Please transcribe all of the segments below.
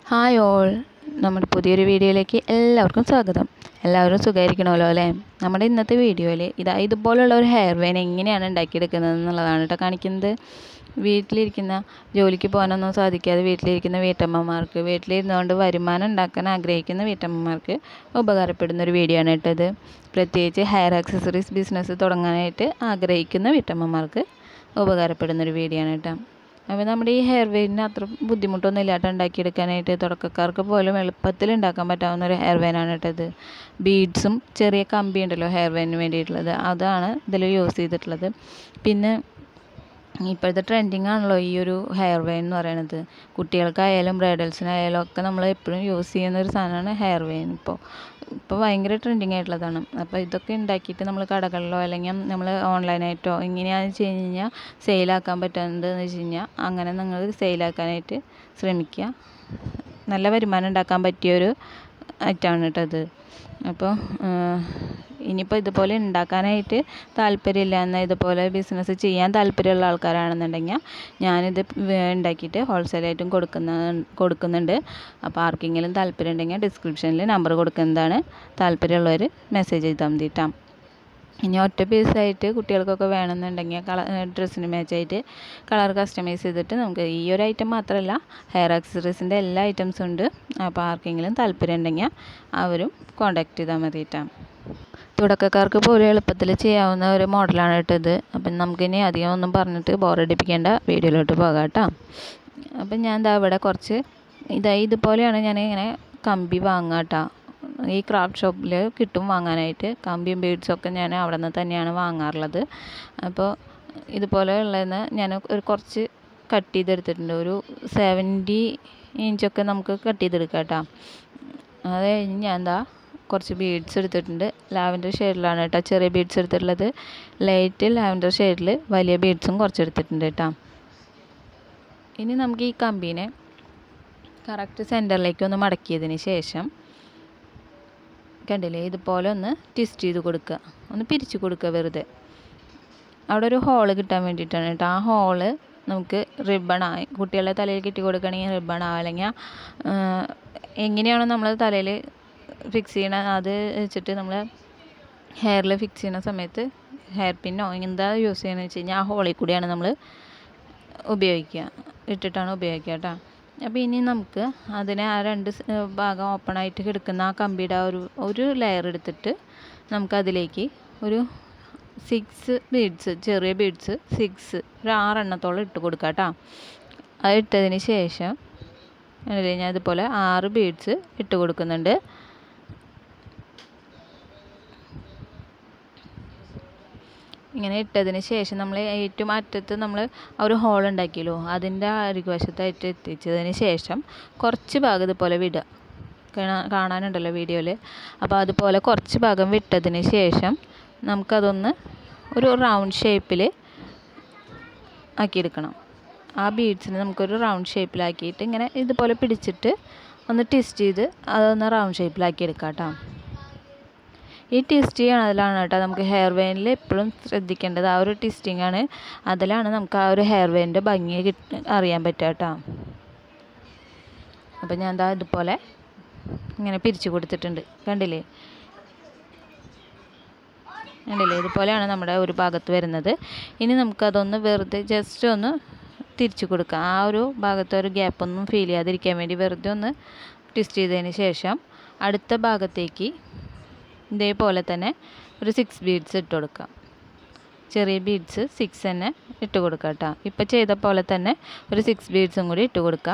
hi all നമ്മുടെ പുതിയൊരു വീഡിയോയിലേക്ക് എല്ലാവർക്കും സ്വാഗതം എല്ലാവരും സുഖമായിരിക്കണമല്ലോ അല്ലേ നമ്മുടെ ഇന്നത്തെ വീഡിയോയിൽ ഇതാ ഇതുപോലുള്ള ഒരു ഹെയർ വെയിൻ എങ്ങനെയാണ് ഉണ്ടാക്കിയെടുക്കുന്നത് എന്നുള്ളതാണ് കേട്ടോ കാണിക്കുന്നത് വീട്ടിലിരിക്കുന്ന ജോലിക്ക് പോകാനൊന്നും സാധിക്കാതെ വീട്ടിലിരിക്കുന്ന വീട്ടമ്മമാർക്ക് വീട്ടിലിരുന്നുകൊണ്ട് വരുമാനം ഉണ്ടാക്കാൻ ആഗ്രഹിക്കുന്ന വീട്ടമ്മമാർക്ക് ഉപകാരപ്പെടുന്ന ഒരു വീഡിയോ ആണ് കേട്ടത് പ്രത്യേകിച്ച് ഹെയർ ആക്സസറീസ് ബിസിനസ് തുടങ്ങാനായിട്ട് ആഗ്രഹിക്കുന്ന വീട്ടമ്മമാർക്ക് ഉപകാരപ്പെടുന്ന ഒരു വീഡിയോ ആണ് കേട്ടോ അപ്പോൾ നമ്മുടെ ഈ ഹെയർ വെയിന് അത്ര ബുദ്ധിമുട്ടൊന്നും ഇല്ലാട്ട് ഉണ്ടാക്കിയെടുക്കാനായിട്ട് തുടക്കക്കാർക്ക് പോലും എളുപ്പത്തിൽ ഉണ്ടാക്കാൻ പറ്റാവുന്ന ഒരു ഹെയർ വെയിനാണ് കേട്ടത് ബീഡ്സും ചെറിയ കമ്പി ഉണ്ടല്ലോ ഹെയർ വെയിന് വേണ്ടിയിട്ടുള്ളത് അതാണ് ഇതിൽ യൂസ് ചെയ്തിട്ടുള്ളത് പിന്നെ ഇപ്പോഴത്തെ ട്രെൻഡിങ് ആണല്ലോ ഈ ഒരു ഹെയർ വെയിൻ എന്ന് പറയുന്നത് കുട്ടികൾക്കായാലും ബ്രൈഡൽസിനായാലും ഒക്കെ നമ്മൾ എപ്പോഴും യൂസ് ചെയ്യുന്ന ഒരു സാധനമാണ് ഹെയർ വെയിൻ ഇപ്പോൾ ഇപ്പോൾ ഭയങ്കര ട്രെൻഡിങ് ആയിട്ടുള്ളതാണ് അപ്പോൾ ഇതൊക്കെ ഉണ്ടാക്കിയിട്ട് നമ്മൾ കടകളിലോ അല്ലെങ്കിൽ നമ്മൾ ഓൺലൈനായിട്ടോ എങ്ങനെയാണെന്ന് വെച്ച് കഴിഞ്ഞാൽ സെയിലാക്കാൻ പറ്റുന്നത് എന്ന് വെച്ച് കഴിഞ്ഞാൽ അങ്ങനെ നിങ്ങൾ സെയിലാക്കാനായിട്ട് ശ്രമിക്കുക നല്ല വരുമാനം ഉണ്ടാക്കാൻ പറ്റിയൊരു ഐറ്റമാണ് കേട്ടോ അത് അപ്പോൾ ഇനിയിപ്പോൾ ഇതുപോലെ ഉണ്ടാക്കാനായിട്ട് താല്പര്യമില്ല എന്നാൽ ഇതുപോലെ ബിസിനസ് ചെയ്യാൻ താല്പര്യമുള്ള ആൾക്കാരാണെന്നുണ്ടെങ്കിൽ ഞാനിത് ഉണ്ടാക്കിയിട്ട് ഹോൾസെയിലായിട്ടും കൊടുക്കുന്ന കൊടുക്കുന്നുണ്ട് അപ്പോൾ ആർക്കെങ്കിലും താല്പര്യം ഉണ്ടെങ്കിൽ ഡിസ്ക്രിപ്ഷനിൽ നമ്പർ കൊടുക്കുന്നതാണ് താല്പര്യമുള്ളവർ മെസ്സേജ് ചെയ്താൽ മതി കേട്ടോ ഇനി ഒറ്റ പീസായിട്ട് കുട്ടികൾക്കൊക്കെ വേണമെന്നുണ്ടെങ്കിൽ കളർ ഡ്രസ്സിന് മാച്ചായിട്ട് കളർ കസ്റ്റമൈസ് ചെയ്തിട്ട് നമുക്ക് ഈ ഒരു ഐറ്റം മാത്രമല്ല ഹെയർ ആക്സസറീസിൻ്റെ എല്ലാ ഐറ്റംസും ഉണ്ട് അപ്പോൾ ആർക്കെങ്കിലും താല്പര്യം ഉണ്ടെങ്കിൽ അവരും കോണ്ടാക്ട് ചെയ്താൽ മതി കേട്ടോ തുടക്കക്കാർക്ക് പോലും എളുപ്പത്തിൽ ചെയ്യാവുന്ന ഒരു മോഡലാണ് കേട്ടത് അപ്പം നമുക്കിനി അധികം ഒന്നും പറഞ്ഞിട്ട് ബോറടിപ്പിക്കേണ്ട വീഡിയോയിലോട്ട് പോകാം കേട്ടോ അപ്പം ഞാൻ എന്താ ഇവിടെ കുറച്ച് ഇതാ ഇതുപോലെയാണ് ഞാൻ ഇങ്ങനെ കമ്പി വാങ്ങുക കേട്ടോ ഈ ക്രാഫ്റ്റ് ഷോപ്പിൽ കിട്ടും വാങ്ങാനായിട്ട് കമ്പിയും ബീഡ്സും ഒക്കെ ഞാൻ അവിടെ നിന്ന് തന്നെയാണ് വാങ്ങാറുള്ളത് അപ്പോൾ ഇതുപോലെ ഉള്ളതെന്ന് ഞാൻ ഒരു കുറച്ച് കട്ട് ചെയ്തെടുത്തിട്ടുണ്ട് ഒരു സെവൻറ്റി ഇഞ്ചൊക്കെ നമുക്ക് കട്ട് ചെയ്തെടുക്കാം കേട്ടോ അത് കഴിഞ്ഞ് ഞാൻ എന്താ കുറച്ച് ബീഡ്സ് എടുത്തിട്ടുണ്ട് ലാവൻഡർ ഷെയ്ഡിലാണ് കേട്ടോ ചെറിയ ബീഡ്സ് എടുത്തിട്ടുള്ളത് ലൈറ്റ് ലാവൻഡർ ഷെയ്ഡിൽ വലിയ ബീഡ്സും കുറച്ച് എടുത്തിട്ടുണ്ട് കേട്ടോ ഇനി നമുക്ക് ഈ കമ്പീനെ കറക്റ്റ് സെൻറ്ററിലേക്ക് ഒന്ന് മടക്കിയതിന് ശേഷം കണ്ടില്ലേ ഇതുപോലെ ഒന്ന് ട്വിസ്റ്റ് ചെയ്ത് കൊടുക്കുക ഒന്ന് പിരിച്ചു കൊടുക്കുക വെറുതെ അവിടെ ഒരു ഹോള് കിട്ടാൻ വേണ്ടിയിട്ടാണ് കേട്ടോ ആ ഹോള് നമുക്ക് റിബണായി കുട്ടികളുടെ തലയിൽ കെട്ടി കൊടുക്കുകയാണെങ്കിൽ റിബണാവും അല്ലെങ്കിൽ എങ്ങനെയാണോ നമ്മൾ തലയിൽ ഫിക്സ് ചെയ്യണ അത് വെച്ചിട്ട് നമ്മൾ ഹെയറിൽ ഫിക്സ് ചെയ്യുന്ന സമയത്ത് ഹെയർ പിന്നോ എന്താ യൂസ് ചെയ്യണമെന്ന് വെച്ച് കഴിഞ്ഞാൽ ആ ഹോളിൽ കൂടിയാണ് നമ്മൾ ഉപയോഗിക്കുക ഇട്ടിട്ടാണ് ഉപയോഗിക്കുക കേട്ടോ അപ്പോൾ ഇനി നമുക്ക് അതിനെ ആ രണ്ട് ഭാഗം ഓപ്പൺ ആയിട്ട് കിടക്കുന്ന ആ കമ്പിയുടെ ആ ഒരു ഒരു ലെയർ എടുത്തിട്ട് നമുക്ക് അതിലേക്ക് ഒരു സിക്സ് ബീഡ്സ് ചെറിയ ബീഡ്സ് സിക്സ് ഒരു ആറെണ്ണത്തോളം ഇട്ട് കൊടുക്കുക കേട്ടോ അത് ഇട്ടതിന് ശേഷം ഞാൻ ഇതുപോലെ ആറ് ബീഡ്സ് ഇട്ട് കൊടുക്കുന്നുണ്ട് ഇങ്ങനെ ഇട്ടതിന് ശേഷം നമ്മൾ ഏറ്റവും അറ്റത്ത് നമ്മൾ ആ ഒരു ഹോൾ ഉണ്ടാക്കിയല്ലോ അതിൻ്റെ അരികുവശത്തായിട്ട് എത്തിച്ചതിന് ശേഷം കുറച്ച് ഭാഗം ഇതുപോലെ വിടുക കാണാനുണ്ടല്ലോ വീഡിയോയിൽ അപ്പോൾ അതുപോലെ കുറച്ച് ഭാഗം വിട്ടതിന് ശേഷം നമുക്കതൊന്ന് ഒരു റൗണ്ട് ഷേപ്പിൽ ആക്കിയെടുക്കണം ആ ബീഡ്സിനെ നമുക്കൊരു റൗണ്ട് ഷേപ്പിലാക്കിയിട്ട് ഇങ്ങനെ ഇതുപോലെ പിടിച്ചിട്ട് ഒന്ന് ട്വിസ്റ്റ് ചെയ്ത് അതൊന്ന് റൗണ്ട് ഷേപ്പിലാക്കി എടുക്കാം കേട്ടോ ഈ ട്വിസ്റ്റ് ചെയ്യണതിലാണ് കേട്ടോ നമുക്ക് ഹെയർ വെയിനിൽ എപ്പോഴും ശ്രദ്ധിക്കേണ്ടത് ആ ഒരു ട്വിസ്റ്റിംഗ് ആണ് അതിലാണ് നമുക്ക് ആ ഒരു ഹെയർ വെയിൻ്റെ ഭംഗി കിട്ട അറിയാൻ പറ്റുക കേട്ടോ അപ്പം ഞാൻ എന്താ ഇതുപോലെ ഇങ്ങനെ പിരിച്ചു കൊടുത്തിട്ടുണ്ട് കണ്ടില്ലേ കണ്ടില്ലേ ഇതുപോലെയാണ് നമ്മുടെ ഒരു ഭാഗത്ത് വരുന്നത് ഇനി നമുക്കതൊന്ന് വെറുതെ ജസ്റ്റ് ഒന്ന് തിരിച്ചു കൊടുക്കാം ആ ഒരു ഭാഗത്ത് ഒരു ഗ്യാപ്പൊന്നും ഫീൽ ചെയ്യാതിരിക്കാൻ വേണ്ടി വെറുതെ ഒന്ന് ട്വിസ്റ്റ് ചെയ്തതിന് ശേഷം അടുത്ത ഭാഗത്തേക്ക് ഇതേപോലെ തന്നെ ഒരു സിക്സ് ബീഡ്സ് ഇട്ട് കൊടുക്കാം ചെറിയ ബീഡ്സ് സിക്സ് തന്നെ ഇട്ട് കൊടുക്കാം കേട്ടോ ഇപ്പം ചെയ്ത പോലെ തന്നെ ഒരു സിക്സ് ബീഡ്സും കൂടി ഇട്ട് കൊടുക്കാം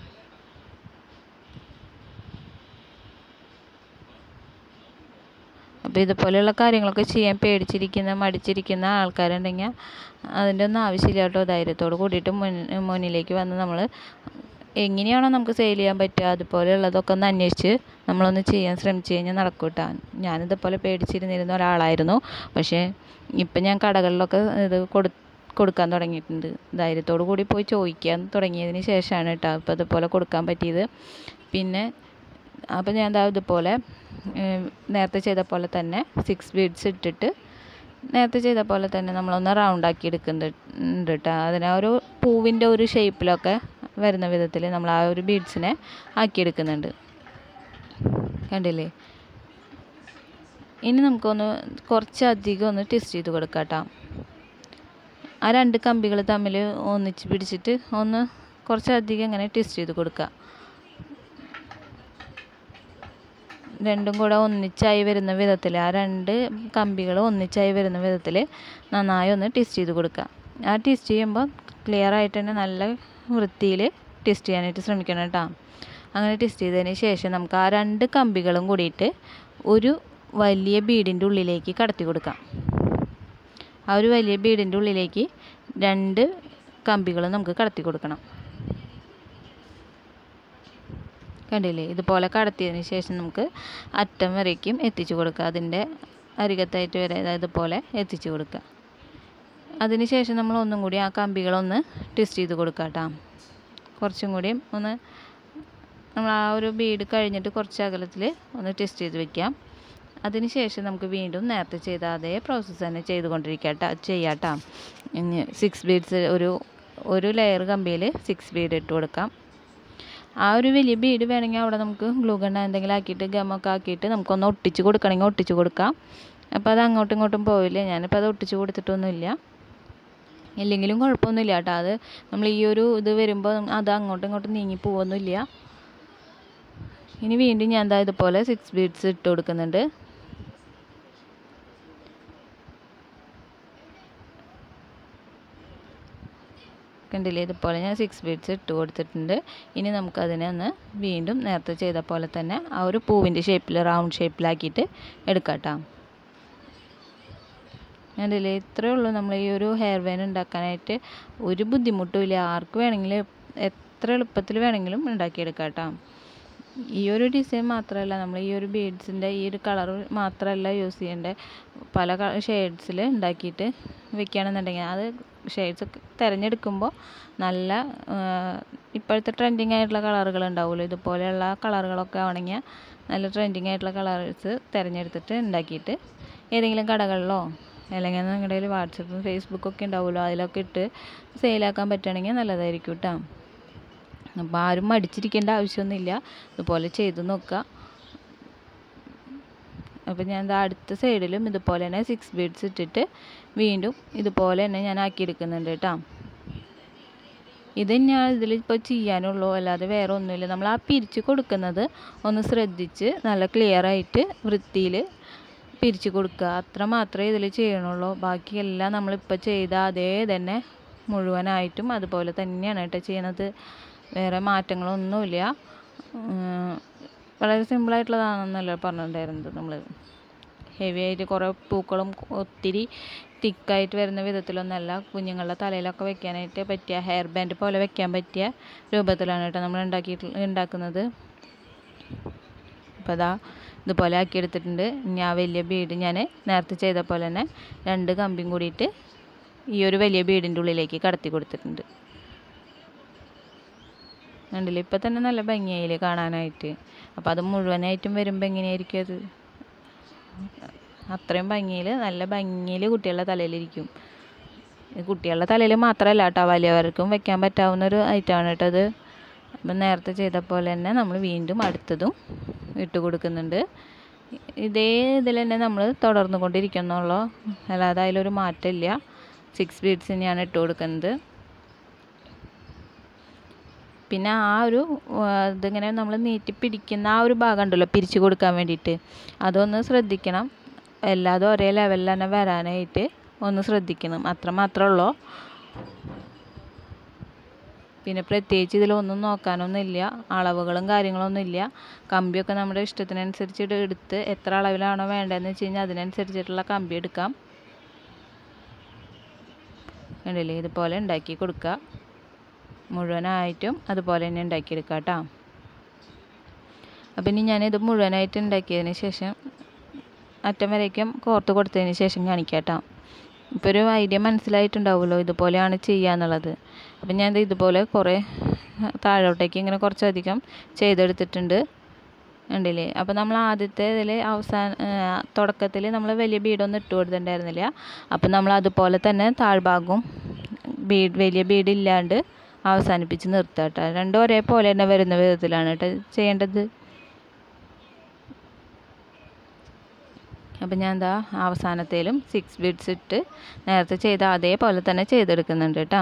അപ്പോൾ ഇതുപോലെയുള്ള കാര്യങ്ങളൊക്കെ ചെയ്യാൻ പേടിച്ചിരിക്കുന്ന മടിച്ചിരിക്കുന്ന ആൾക്കാരുണ്ടെങ്കിൽ അതിൻ്റെ ഒന്നും ആവശ്യമില്ല കേട്ടോ ധൈര്യത്തോട് കൂടിയിട്ട് മുൻ മുന്നിലേക്ക് വന്ന് നമ്മൾ എങ്ങനെയാണോ നമുക്ക് സെയിൽ ചെയ്യാൻ പറ്റുക അതുപോലെയുള്ളതൊക്കെ ഒന്ന് അന്വേഷിച്ച് നമ്മളൊന്ന് ചെയ്യാൻ ശ്രമിച്ചു കഴിഞ്ഞാൽ നടക്കും കേട്ടോ ഞാനിതുപോലെ പേടിച്ചിരുന്നിരുന്ന ഒരാളായിരുന്നു പക്ഷേ ഇപ്പം ഞാൻ കടകളിലൊക്കെ ഇത് കൊടു കൊടുക്കാൻ തുടങ്ങിയിട്ടുണ്ട് ധൈര്യത്തോടു കൂടി പോയി ചോദിക്കാൻ തുടങ്ങിയതിന് ശേഷമാണ് കേട്ടോ ഇപ്പോൾ ഇതുപോലെ കൊടുക്കാൻ പറ്റിയത് പിന്നെ അപ്പോൾ ഞാൻ എന്താ ഇതുപോലെ നേരത്തെ ചെയ്ത പോലെ തന്നെ സിക്സ് ബീഡ്സ് ഇട്ടിട്ട് നേരത്തെ ചെയ്ത പോലെ തന്നെ നമ്മളൊന്ന് റൗണ്ട് ആക്കി എടുക്കുന്നുണ്ട് കേട്ടോ അതിനെ ഒരു പൂവിൻ്റെ ഒരു ഷേപ്പിലൊക്കെ വരുന്ന വിധത്തിൽ നമ്മൾ ആ ഒരു ബീഡ്സിനെ ആക്കിയെടുക്കുന്നുണ്ട് കണ്ടില്ലേ ഇനി നമുക്കൊന്ന് കുറച്ചധികം ഒന്ന് ടെസ്റ്റ് ചെയ്ത് കൊടുക്കാം കേട്ടോ ആ രണ്ട് കമ്പികൾ തമ്മിൽ ഒന്നിച്ച് പിടിച്ചിട്ട് ഒന്ന് കുറച്ചധികം ഇങ്ങനെ ടെസ്റ്റ് ചെയ്ത് കൊടുക്കുക രണ്ടും കൂടെ ഒന്നിച്ചായി വരുന്ന വിധത്തിൽ ആ രണ്ട് കമ്പികൾ ഒന്നിച്ചായി വരുന്ന വിധത്തിൽ നന്നായി ഒന്ന് ടെസ്റ്റ് ചെയ്ത് കൊടുക്കുക ആ ടെസ്റ്റ് ചെയ്യുമ്പോൾ ക്ലിയർ ആയിട്ട് തന്നെ നല്ല വൃത്തിയിൽ ടെസ്റ്റ് ചെയ്യാനായിട്ട് ശ്രമിക്കണം കേട്ടോ അങ്ങനെ ടെസ്റ്റ് ചെയ്തതിന് ശേഷം നമുക്ക് ആ രണ്ട് കമ്പികളും കൂടിയിട്ട് ഒരു വലിയ ബീഡിൻ്റെ ഉള്ളിലേക്ക് കടത്തി കൊടുക്കാം ആ ഒരു വലിയ ബീഡിൻ്റെ ഉള്ളിലേക്ക് രണ്ട് കമ്പികൾ നമുക്ക് കടത്തി കൊടുക്കണം കണ്ടില്ലേ ഇതുപോലെ കടത്തിയതിന് ശേഷം നമുക്ക് അറ്റം വരയ്ക്കും എത്തിച്ചു കൊടുക്കുക അതിൻ്റെ അരികത്തായിട്ട് വരെ ഇതുപോലെ എത്തിച്ചു കൊടുക്കുക അതിന് ശേഷം നമ്മൾ ഒന്നും കൂടി ആ കമ്പികളൊന്ന് ടെസ്റ്റ് ചെയ്ത് കൊടുക്കുക കേട്ടോ കുറച്ചും കൂടിയും ഒന്ന് നമ്മൾ ആ ഒരു ബീഡ് കഴിഞ്ഞിട്ട് കുറച്ച് അകലത്തിൽ ഒന്ന് ടെസ്റ്റ് ചെയ്ത് വെക്കാം അതിന് ശേഷം നമുക്ക് വീണ്ടും നേരത്തെ ചെയ്ത അതേ പ്രോസസ്സ് തന്നെ ചെയ്തുകൊണ്ടിരിക്കട്ട ചെയ്യാട്ടോ ഇനി സിക്സ് ബീഡ്സ് ഒരു ഒരു ലെയർ കമ്പിയിൽ സിക്സ് ബീഡ് ഇട്ട് കൊടുക്കാം ആ ഒരു വലിയ ബീഡ് വേണമെങ്കിൽ അവിടെ നമുക്ക് ഗ്ലൂ ഗണ്ണ എന്തെങ്കിലും ആക്കിയിട്ട് ഗമൊക്കെ ആക്കിയിട്ട് നമുക്കൊന്ന് ഒട്ടിച്ച് കൊടുക്കണമെങ്കിൽ ഒട്ടിച്ച് കൊടുക്കാം അപ്പോൾ അത് അങ്ങോട്ടും ഇങ്ങോട്ടും പോവില്ല ഞാനിപ്പോൾ അത് ഒട്ടിച്ച് കൊടുത്തിട്ടൊന്നുമില്ല ഇല്ലെങ്കിലും കുഴപ്പമൊന്നുമില്ല കേട്ടോ അത് നമ്മൾ ഈ ഒരു ഇത് വരുമ്പോൾ അത് അങ്ങോട്ടും ഇങ്ങോട്ടും നീങ്ങി പോവൊന്നുമില്ല ഇനി വീണ്ടും ഞാൻ എന്താ ഇതുപോലെ സിക്സ് ബീഡ്സ് ഇട്ട് കൊടുക്കുന്നുണ്ട് കണ്ടില്ലേ ഇതുപോലെ ഞാൻ സിക്സ് ബീഡ്സ് ഇട്ട് കൊടുത്തിട്ടുണ്ട് ഇനി നമുക്കതിനെ ഒന്ന് വീണ്ടും നേരത്തെ ചെയ്ത പോലെ തന്നെ ആ ഒരു പൂവിൻ്റെ ഷേപ്പിൽ റൗണ്ട് ഷേപ്പിലാക്കിയിട്ട് എടുക്കാം കേട്ടോ കണ്ടില്ലേ ഇത്രയേ ഉള്ളൂ നമ്മൾ ഈ ഒരു ഹെയർ വെയിൻ ഉണ്ടാക്കാനായിട്ട് ഒരു ബുദ്ധിമുട്ടും ഇല്ല ആർക്ക് വേണമെങ്കിലും എത്ര എളുപ്പത്തിൽ വേണമെങ്കിലും ഉണ്ടാക്കിയെടുക്കാം കേട്ടോ ഈ ഒരു ഡിസൈൻ മാത്രമല്ല നമ്മൾ ഈ ഒരു ബീഡ്സിൻ്റെ ഈ ഒരു കളർ മാത്രമല്ല യൂസ് ചെയ്യേണ്ടത് പല ഷെയ്ഡ്സിൽ ഉണ്ടാക്കിയിട്ട് വെക്കുകയാണെന്നുണ്ടെങ്കിൽ അത് ഷെയ്ഡ്സ് തിരഞ്ഞെടുക്കുമ്പോൾ നല്ല ഇപ്പോഴത്തെ ട്രെൻഡിങ് ആയിട്ടുള്ള കളറുകൾ ഉണ്ടാവുമല്ലോ ഇതുപോലെയുള്ള കളറുകളൊക്കെ ആണെങ്കിൽ നല്ല ട്രെൻഡിങ് ആയിട്ടുള്ള കളേഴ്സ് തിരഞ്ഞെടുത്തിട്ട് ഉണ്ടാക്കിയിട്ട് ഏതെങ്കിലും കടകളിലോ അല്ലെങ്കിൽ നിങ്ങളുടെ കയ്യിൽ വാട്സപ്പും ഫേസ്ബുക്കൊക്കെ ഉണ്ടാവുമല്ലോ അതിലൊക്കെ ഇട്ട് സെയിലാക്കാൻ പറ്റുകയാണെങ്കിൽ നല്ലതായിരിക്കും കേട്ടോ അപ്പോൾ ആരും മടിച്ചിരിക്കേണ്ട ആവശ്യമൊന്നുമില്ല ഇതുപോലെ ചെയ്ത് നോക്കുക അപ്പോൾ ഞാൻ എന്താ അടുത്ത സൈഡിലും ഇതുപോലെ തന്നെ സിക്സ് ബീഡ്സ് ഇട്ടിട്ട് വീണ്ടും ഇതുപോലെ തന്നെ ഞാൻ ആക്കിയെടുക്കുന്നുണ്ട് കേട്ടോ ഇത് ഞാൻ ഇതിൽ ഇപ്പോൾ ചെയ്യാനുള്ളൂ അല്ലാതെ വേറെ ഒന്നുമില്ല നമ്മൾ ആ പിരിച്ച് കൊടുക്കുന്നത് ഒന്ന് ശ്രദ്ധിച്ച് നല്ല ക്ലിയർ ആയിട്ട് വൃത്തിയിൽ പിരിച്ച് കൊടുക്കുക അത്ര മാത്രമേ ഇതിൽ ചെയ്യണുള്ളൂ ബാക്കിയെല്ലാം നമ്മളിപ്പോൾ ചെയ്ത അതേ തന്നെ മുഴുവനായിട്ടും അതുപോലെ തന്നെയാണ് കേട്ടോ ചെയ്യണത് വേറെ മാറ്റങ്ങളൊന്നുമില്ല വളരെ സിമ്പിളായിട്ടുള്ളതാണെന്നല്ലോ പറഞ്ഞിട്ടുണ്ടായിരുന്നത് നമ്മൾ ഹെവി ആയിട്ട് കുറേ പൂക്കളും ഒത്തിരി തിക്കായിട്ട് വരുന്ന വിധത്തിലൊന്നല്ല കുഞ്ഞുങ്ങളുടെ തലയിലൊക്കെ വെക്കാനായിട്ട് പറ്റിയ ഹെയർ ബാൻഡ് പോലെ വെക്കാൻ പറ്റിയ രൂപത്തിലാണ് കേട്ടോ നമ്മൾ ഉണ്ടാക്കിയിട്ട് ഉണ്ടാക്കുന്നത് അപ്പോൾ അതാ ഇതുപോലെ ആക്കിയെടുത്തിട്ടുണ്ട് ഞാൻ വലിയ ബീഡ് ഞാൻ നേരത്തെ ചെയ്ത പോലെ തന്നെ രണ്ട് കമ്പിയും കൂടിയിട്ട് ഈ ഒരു വലിയ ബീഡിൻ്റെ ഉള്ളിലേക്ക് കടത്തി കൊടുത്തിട്ടുണ്ട് കണ്ടില്ലേ ഇപ്പം തന്നെ നല്ല ഭംഗിയായില്ലേ കാണാനായിട്ട് അപ്പോൾ അത് മുഴുവനായിട്ടും വരുമ്പോൾ എങ്ങനെയായിരിക്കും അത് അത്രയും ഭംഗിയിൽ നല്ല ഭംഗിയിൽ കുട്ടികളുടെ തലയിലിരിക്കും കുട്ടികളുടെ തലയിൽ മാത്രമല്ല കേട്ടോ വലിയവർക്കും വെക്കാൻ പറ്റാവുന്ന ഒരു ഐറ്റമാണ് കേട്ടോ അത് അപ്പം നേരത്തെ ചെയ്ത പോലെ തന്നെ നമ്മൾ വീണ്ടും അടുത്തതും ഇട്ട് കൊടുക്കുന്നുണ്ട് ഇതേ ഇതിൽ തന്നെ നമ്മൾ തുടർന്നു കൊണ്ടിരിക്കുന്നുള്ളൂ അല്ലാതെ അതിലൊരു മാറ്റമില്ല സിക്സ് ബീഡ്സ് തന്നെയാണ് ഇട്ട് കൊടുക്കുന്നത് പിന്നെ ആ ഒരു ഇതിങ്ങനെ നമ്മൾ നീട്ടി പിടിക്കുന്ന ആ ഒരു ഭാഗം ഉണ്ടല്ലോ പിരിച്ചു കൊടുക്കാൻ വേണ്ടിയിട്ട് അതൊന്ന് ശ്രദ്ധിക്കണം എല്ലാതും ഒരേ ലെവലിൽ തന്നെ വരാനായിട്ട് ഒന്ന് ശ്രദ്ധിക്കണം അത്ര മാത്രമേ ഉള്ളൂ പിന്നെ പ്രത്യേകിച്ച് ഇതിലൊന്നും നോക്കാനൊന്നുമില്ല അളവുകളും കാര്യങ്ങളൊന്നും ഇല്ല കമ്പിയൊക്കെ നമ്മുടെ ഇഷ്ടത്തിനനുസരിച്ച് എടുത്ത് എത്ര അളവിലാണോ വേണ്ടതെന്ന് വെച്ച് കഴിഞ്ഞാൽ അതിനനുസരിച്ചിട്ടുള്ള കമ്പി എടുക്കാം കണ്ടില്ലേ ഇതുപോലെ ഉണ്ടാക്കി കൊടുക്കുക മുഴുവനായിട്ടും അതുപോലെ തന്നെ ഉണ്ടാക്കിയെടുക്കുക കേട്ടോ അപ്പം ഇനി ഞാനിത് മുഴുവനായിട്ട് ഉണ്ടാക്കിയതിന് ശേഷം അറ്റം വരയ്ക്കും കോർത്ത് കൊടുത്തതിന് ശേഷം കാണിക്കാം കേട്ടോ ഇപ്പോൾ ഒരു ഐഡിയ മനസ്സിലായിട്ടുണ്ടാവുമല്ലോ ഇതുപോലെയാണ് ചെയ്യുക എന്നുള്ളത് അപ്പം ഞാൻ ഇതുപോലെ കുറേ താഴോട്ടേക്ക് ഇങ്ങനെ കുറച്ചധികം ചെയ്തെടുത്തിട്ടുണ്ട് ഉണ്ടല്ലേ അപ്പോൾ നമ്മൾ ആദ്യത്തെ ഇതിൽ അവസാന തുടക്കത്തിൽ നമ്മൾ വലിയ ബീഡൊന്നും ഇട്ട് കൊടുത്തിട്ടുണ്ടായിരുന്നില്ല അപ്പം നമ്മൾ അതുപോലെ തന്നെ താഴ്ഭാഗവും ബീഡ് വലിയ ബീഡ് ഇല്ലാണ്ട് അവസാനിപ്പിച്ച് നിർത്തുക കേട്ടോ രണ്ടും ഒരേപോലെ തന്നെ വരുന്ന വിധത്തിലാണ് കേട്ടോ ചെയ്യേണ്ടത് അപ്പം ഞാൻ എന്താ അവസാനത്തേലും സിക്സ് ബീഡ്സ് ഇട്ട് നേരത്തെ ചെയ്ത അതേപോലെ തന്നെ ചെയ്തെടുക്കുന്നുണ്ട് കേട്ടോ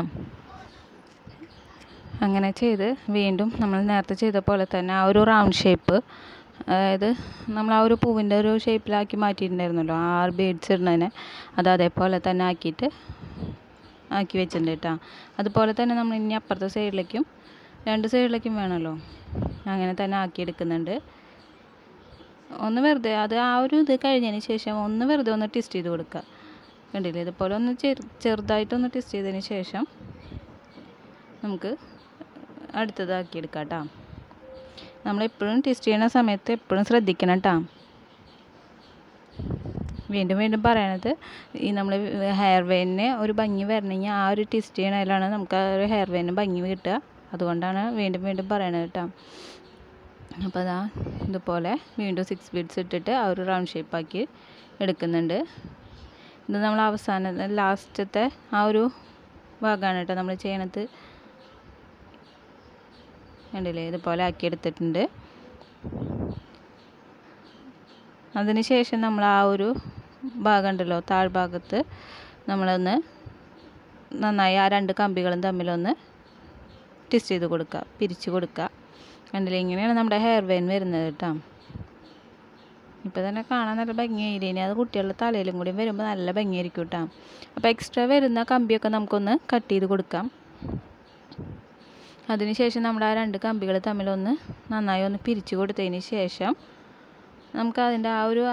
അങ്ങനെ ചെയ്ത് വീണ്ടും നമ്മൾ നേരത്തെ ചെയ്ത പോലെ തന്നെ ആ ഒരു റൗണ്ട് ഷേപ്പ് അതായത് നമ്മൾ ആ ഒരു പൂവിൻ്റെ ഒരു ഷേപ്പിലാക്കി മാറ്റിയിട്ടുണ്ടായിരുന്നല്ലോ ആ ബീഡ്സ് ഇടുന്നതിനെ അത് അതേപോലെ തന്നെ ആക്കിയിട്ട് ആക്കി വെച്ചിട്ടുണ്ട് കേട്ടോ അതുപോലെ തന്നെ നമ്മൾ ഇനി അപ്പുറത്തെ സൈഡിലേക്കും രണ്ട് സൈഡിലേക്കും വേണമല്ലോ അങ്ങനെ തന്നെ ആക്കിയെടുക്കുന്നുണ്ട് ഒന്ന് വെറുതെ അത് ആ ഒരു ഇത് കഴിഞ്ഞതിന് ശേഷം ഒന്ന് വെറുതെ ഒന്ന് ടെസ്റ്റ് ചെയ്ത് കൊടുക്കുക കണ്ടില്ലേ ഇതുപോലെ ഒന്ന് ചെറു ചെറുതായിട്ടൊന്ന് ടെസ്റ്റ് ചെയ്തതിന് ശേഷം നമുക്ക് അടുത്തതാക്കി എടുക്കാം കേട്ടോ നമ്മളെപ്പോഴും ടെസ്റ്റ് ചെയ്യുന്ന സമയത്ത് എപ്പോഴും ശ്രദ്ധിക്കണം കേട്ടോ വീണ്ടും വീണ്ടും പറയണത് ഈ നമ്മൾ ഹെയർ വെയിന് ഒരു ഭംഗി വരണമെങ്കിൽ ആ ഒരു ടെസ്റ്റ് ചെയ്യണതിലാണ് നമുക്ക് ആ ഒരു ഹെയർ വെയിന് ഭംഗി കിട്ടുക അതുകൊണ്ടാണ് വീണ്ടും വീണ്ടും പറയണത് കേട്ടോ അപ്പോൾ അതാ ഇതുപോലെ വീണ്ടും സിക്സ് ബീഡ്സ് ഇട്ടിട്ട് ആ ഒരു റൗണ്ട് ഷേപ്പാക്കി എടുക്കുന്നുണ്ട് ഇത് നമ്മൾ അവസാന ലാസ്റ്റത്തെ ആ ഒരു ഭാഗമാണ് കേട്ടോ നമ്മൾ ചെയ്യണത് കണ്ടില്ലേ ഇതുപോലെ ആക്കി എടുത്തിട്ടുണ്ട് അതിന് ശേഷം നമ്മൾ ആ ഒരു ഭാഗം ഉണ്ടല്ലോ താഴ്ഭാഗത്ത് നമ്മളൊന്ന് നന്നായി ആ രണ്ട് കമ്പികളും തമ്മിലൊന്ന് ട്വിസ്റ്റ് ചെയ്ത് കൊടുക്കുക പിരിച്ച് കൊടുക്കുക കണ്ടില്ലേ ഇങ്ങനെയാണ് നമ്മുടെ ഹെയർ വെയിൻ വരുന്നത് കേട്ടോ ഇപ്പോൾ തന്നെ കാണാൻ നല്ല ഭംഗിയായില്ലേ ഇനി അത് കുട്ടികളുടെ തലയിലും കൂടി വരുമ്പോൾ നല്ല ഭംഗിയായിരിക്കും കേട്ടോ അപ്പോൾ എക്സ്ട്രാ വരുന്ന കമ്പിയൊക്കെ നമുക്കൊന്ന് കട്ട് ചെയ്ത് കൊടുക്കാം അതിനുശേഷം നമ്മുടെ ആ രണ്ട് കമ്പികൾ തമ്മിലൊന്ന് നന്നായി ഒന്ന് പിരിച്ചു കൊടുത്തതിന് ശേഷം നമുക്ക് അതിൻ്റെ ആ ഒരു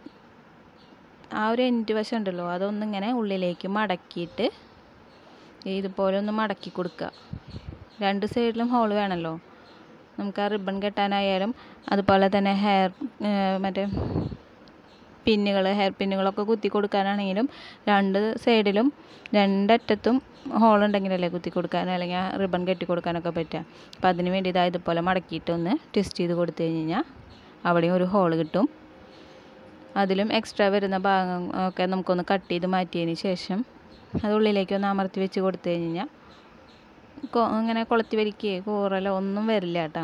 ആ ഒരു എൻഡ് വശം ഉണ്ടല്ലോ അതൊന്നിങ്ങനെ ഉള്ളിലേക്ക് മടക്കിയിട്ട് ഇതുപോലെ ഒന്ന് മടക്കി കൊടുക്കുക രണ്ട് സൈഡിലും ഹോൾ വേണമല്ലോ നമുക്ക് ആ റിബൺ കെട്ടാനായാലും അതുപോലെ തന്നെ ഹെയർ മറ്റേ പിന്നുകൾ ഹെയർ പിന്നുകളൊക്കെ കുത്തി കൊടുക്കാനാണെങ്കിലും രണ്ട് സൈഡിലും രണ്ടറ്റത്തും ഹോൾ ഉണ്ടെങ്കിലല്ലേ കുത്തി കൊടുക്കാൻ അല്ലെങ്കിൽ റിബൺ കെട്ടി കൊടുക്കാനൊക്കെ പറ്റുക അപ്പം അതിന് വേണ്ടി ഇതാ ഇതുപോലെ മടക്കിയിട്ട് ഒന്ന് ട്വിസ്റ്റ് ചെയ്ത് കൊടുത്തു കഴിഞ്ഞ് കഴിഞ്ഞാൽ അവിടെയും ഒരു ഹോൾ കിട്ടും അതിലും എക്സ്ട്രാ വരുന്ന ഭാഗം ഒക്കെ നമുക്കൊന്ന് കട്ട് ചെയ്ത് മാറ്റിയതിന് ശേഷം അത് ഉള്ളിലേക്ക് ഒന്ന് അമർത്തി വെച്ച് കൊടുത്തു കഴിഞ്ഞ് കഴിഞ്ഞാൽ ഇങ്ങനെ കൊളുത്തി വലിക്കുകയോ കൂറലോ ഒന്നും വരില്ല കേട്ടോ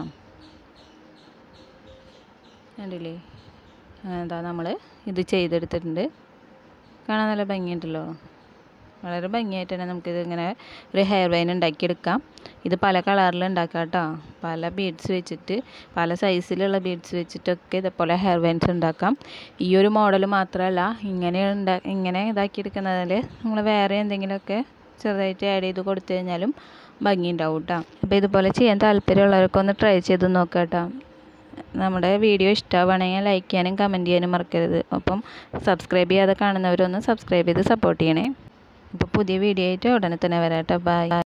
കണ്ടില്ലേ എന്താ നമ്മൾ ഇത് ചെയ്തെടുത്തിട്ടുണ്ട് കാണാൻ നല്ല ഭംഗിയുണ്ടല്ലോ വളരെ ഭംഗിയായിട്ട് തന്നെ നമുക്കിത് ഇങ്ങനെ ഒരു ഹെയർ വെയിൻ ഉണ്ടാക്കിയെടുക്കാം ഇത് പല കളറിൽ ഉണ്ടാക്കാം കേട്ടോ പല ബീഡ്സ് വെച്ചിട്ട് പല സൈസിലുള്ള ബീഡ്സ് വെച്ചിട്ടൊക്കെ ഇതേപോലെ ഹെയർ വെയിൻസ് ഉണ്ടാക്കാം ഈ ഒരു മോഡൽ മാത്രമല്ല ഇങ്ങനെ ഉണ്ടാ ഇങ്ങനെ ഇതാക്കിയെടുക്കുന്നതിൽ നമ്മൾ വേറെ എന്തെങ്കിലുമൊക്കെ ചെറുതായിട്ട് ആഡ് ചെയ്ത് കൊടുത്തു കഴിഞ്ഞാലും ഭംഗി ഉണ്ടാവും കേട്ടോ അപ്പോൾ ഇതുപോലെ ചെയ്യാൻ താല്പര്യമുള്ളവരൊക്കെ ഒന്ന് ട്രൈ ചെയ്ത് നോക്കാം കേട്ടോ നമ്മുടെ വീഡിയോ ഇഷ്ടമാവുകയാണെങ്കിൽ ലൈക്ക് ചെയ്യാനും കമൻറ്റ് ചെയ്യാനും മറക്കരുത് അപ്പം സബ്സ്ക്രൈബ് ചെയ്യാതെ കാണുന്നവരൊന്ന് സബ്സ്ക്രൈബ് ചെയ്ത് സപ്പോർട്ട് ചെയ്യണേ അപ്പോൾ പുതിയ വീഡിയോ ആയിട്ട് ഉടനെ തന്നെ വരാം കേട്ടോ ബൈ